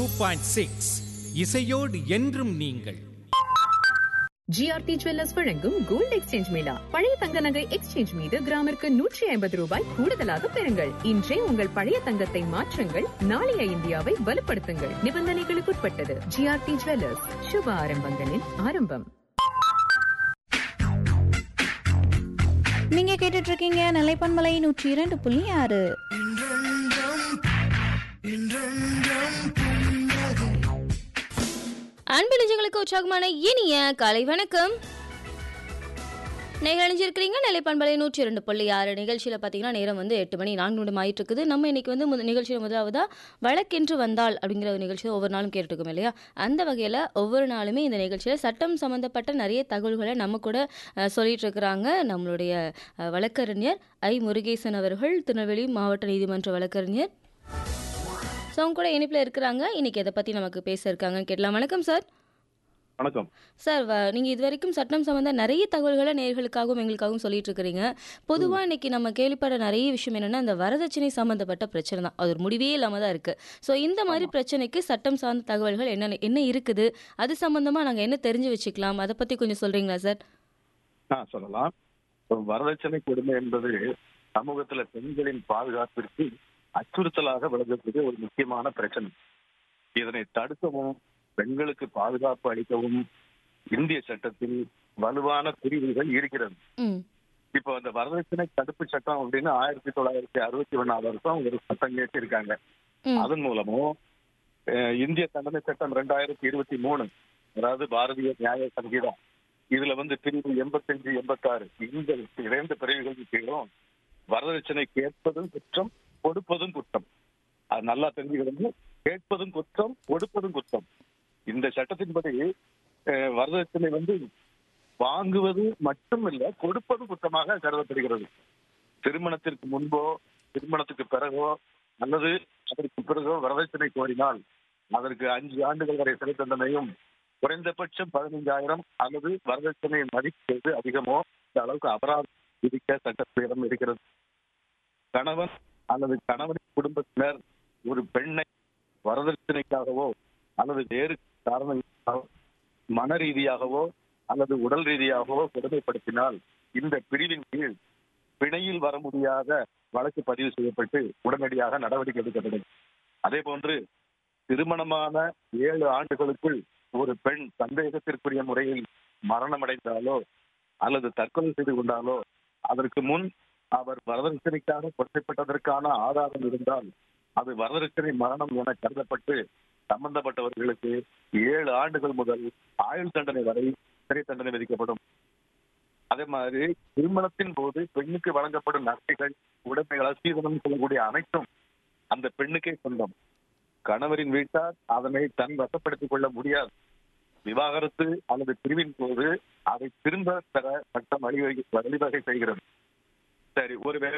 point six இசையோடு என்றும் நீங்கள் ஜிஆர்டி ஜுவல்லர்ஸ் வழங்கும் கோல்ட் எக்ஸ்சேஞ்ச் மேளா பழைய தங்க நகை எக்ஸ்சேஞ்ச் மீது கிராமிற்கு நூற்றி ஐம்பது ரூபாய் கூடுதலாக பெறுங்கள் இன்றே உங்கள் பழைய தங்கத்தை மாற்றுங்கள் நாளைய இந்தியாவை வலுப்படுத்துங்கள் நிபந்தனைகளுக்குட்பட்டது ஜிஆர்டி ஜுவல்லர்ஸ் சுப ஆரம்பங்களின் ஆரம்பம் நீங்க கேட்டுட்டு இருக்கீங்க நிலைப்பன்மலை நூற்றி இரண்டு புள்ளி ஆறு அன்பு நெஞ்சங்களுக்கு உற்சாகமான இனிய காலை வணக்கம் நீங்கள் இணைஞ்சிருக்கிறீங்க நிலைப்பண்பலை நூற்றி இரண்டு புள்ளி ஆறு நிகழ்ச்சியில் பார்த்தீங்கன்னா நேரம் வந்து எட்டு மணி நான்கு நிமிடம் ஆயிட்டு இருக்குது நம்ம இன்னைக்கு வந்து முத நிகழ்ச்சியில் முதலாவதாக வழக்கென்று வந்தால் அப்படிங்கிற ஒரு நிகழ்ச்சியை ஒவ்வொரு நாளும் கேட்டுருக்கோம் இல்லையா அந்த வகையில் ஒவ்வொரு நாளுமே இந்த நிகழ்ச்சியில் சட்டம் சம்மந்தப்பட்ட நிறைய தகவல்களை நம்ம கூட அஹ், சொல்லிட்டு இருக்கிறாங்க நம்மளுடைய அஹ், வழக்கறிஞர் ஐ முருகேசன் அவர்கள் திருநெல்வேலி மாவட்ட நீதிமன்ற வழக்கறிஞர் ஸோ அவங்க கூட இணைப்பில் இருக்கிறாங்க இன்னைக்கு எதை பற்றி நமக்கு பேச இருக்காங்கன்னு கேட்கலாம் வணக்கம் சார் வணக்கம் சார் வ- நீங்க இது வரைக்கும் சட்டம் சம்பந்த நிறைய தகவல்களை நேர்களுக்காகவும் எங்களுக்காகவும் சொல்லிட்டு இருக்கிறீங்க பொதுவா இன்னைக்கு நம்ம கேள்விப்பட நிறைய விஷயம் என்னன்னா அந்த வரதட்சணை சம்பந்தப்பட்ட பிரச்சனை தான் அது ஒரு முடிவே இல்லாம தான் இருக்கு ஸோ இந்த மாதிரி பிரச்சனைக்கு சட்டம் சார்ந்த தகவல்கள் என்ன என்ன இருக்குது அது சம்பந்தமா நாங்க என்ன தெரிஞ்சு வச்சுக்கலாம் அதை பத்தி கொஞ்சம் சொல்றீங்களா சார் ஆ சொல்லலாம் இப்ப வரதட்சணை கொடுமை என்பது சமூகத்துல பெண்களின் பாதுகாப்பிற்கு அச்சுறுத்தலாக விளங்கக்கூடிய ஒரு முக்கியமான பிரச்சனை இதனை தடுக்கவும் பெண்களுக்கு பாதுகாப்பு அளிக்கவும் இந்திய சட்டத்தில் வலுவான பிரிவுகள் இருக்கிறது ம் இப்போ அந்த வரதட்சணை தடுப்பு சட்டம் அப்படின்னு ஆயிரத்தி தொள்ளாயிரத்தி அறுபத்தி ஒண்ணாவது வருஷம் ஒரு சட்டம் இருக்காங்க ம் அதன் மூலமும் அஹ், இந்திய தண்டனை சட்டம் ரெண்டாயிரத்தி இருபத்தி மூணு அதாவது பாரதிய நியாய சங்கீதா இதுல வந்து பிரிவு எண்பத்தஞ்சு எண்பத்தாறு இந்த இரண்டு பிரிவுகளின் கீழும் வரதட்சணை கேட்பதும் குற்றம் கொடுப்பதும் குற்றம் அது நல்லா தெரிஞ்சுக்கணும் கேட்பதும் குற்றம் கொடுப்பதும் குற்றம் இந்த சட்டத்தின்படி அஹ், வரதட்சணை வந்து வாங்குவது மட்டுமில்ல கொடுப்பதும் குற்றமாக கருதப்படுகிறது திருமணத்திற்கு முன்போ திருமணத்துக்கு பிறகோ அல்லது அதற்கு பிறகோ வரதட்சணை கோரினால் அதற்கு அஞ்சு ஆண்டுகள் வரை சிறை தண்டனையும் குறைந்தபட்சம் பதினைஞ்சாயிரம் அல்லது வரதட்சணை மதிப்பது அதிகமோ இந்த அளவுக்கு அபராதம் விதிக்க சட்டத்திடம் இருக்கிறது கணவன் அல்லது கணவனின் குடும்பத்தினர் ஒரு பெண்ணை வரதட்சணைக்காகவோ அல்லது வேறு காரணங்களுக்காக மன ரீதியாகவோ அல்லது உடல் ரீதியாகவோ கொடுமைப்படுத்தினால் இந்த பிரிவின் கீழ் பிணையில் வர முடியாத வழக்கு பதிவு செய்யப்பட்டு உடனடியாக நடவடிக்கை எடுக்கப்படும் அதே போன்று திருமணமான ஏழு ஆண்டுகளுக்குள் ஒரு பெண் சந்தேகத்திற்குரிய முறையில் மரணமடைந்தாலோ அல்லது தற்கொலை செய்து கொண்டாலோ அதற்கு முன் அவர் வரதட்சணைக்காக கொல்லப்பட்டதற்கான ஆதாரம் இருந்தால் அது வரதட்சணை மரணம் என கருதப்பட்டு சம்பந்தப்பட்டவர்களுக்கு ஏழு ஆண்டுகள் முதல் ஆயுள் தண்டனை வரை சிறை தண்டனை விதிக்கப்படும் அதே மாதிரி திருமணத்தின் போது பெண்ணுக்கு வழங்கப்படும் நகைகள் உடைமைகள் அசீதனம் சொல்லக்கூடிய அனைத்தும் அந்த பெண்ணுக்கே சொந்தம் கணவரின் வீட்டார் அதனை தன் வசப்படுத்திக் கொள்ள முடியாது விவாகரத்து அல்லது பிரிவின் போது அதை திரும்ப பெற சட்டம் வழிவகை வழிவகை செய்கிறது சரி ஒருவேளை